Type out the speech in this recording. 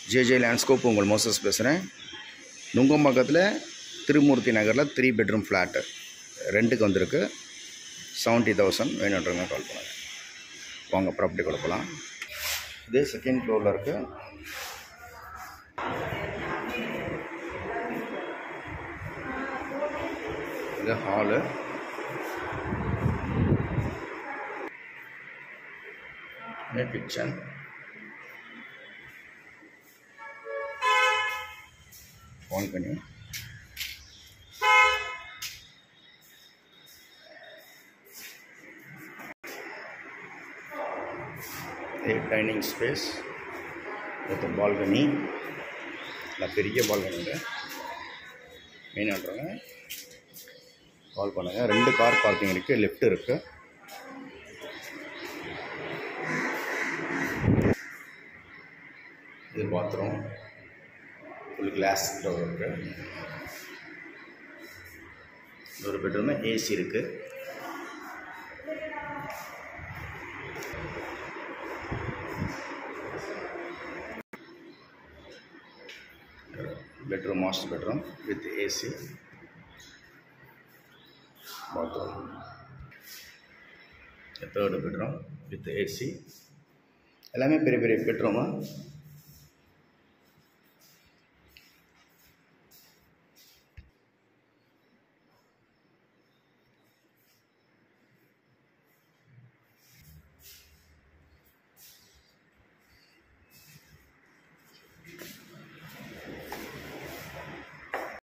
JJ landscape உங்கள் Moses பேசுகிறேன் நுங்கம்பாக்கத்தில் திருமூர்த்தி நகரில் த்ரீ பெட்ரூம் ஃப்ளாட்டு ரெண்டுக்கு வந்திருக்கு செவன்ட்டி தௌசண்ட் வேணுன்றவங்க கால் பண்ணுங்கள் வாங்க ப்ராப்பர்ட்டி கொடுக்கலாம் இது செகண்ட் ஃப்ளோரில் இருக்குது இது ஹாலு இது கிச்சன் பால்கனி இது டைனிங் ஸ்பேஸ் வித் பால்கனி இல்லை பெரிய பால்கனிங்க மெயினான்றவங்க கால் பண்ணுங்கள் ரெண்டு கார் பார்க்கிங் இருக்குது லெஃப்ட் இருக்குது இது பாத்ரூம் ஃபுல் கிளாஸ் டோர் இருக்குது ஒரு பெட்ரூமு ஏசி இருக்குது bedroom master bedroom with AC bathroom third bedroom with AC எல்லாமே பெரிய பெரிய பெட்ரூமு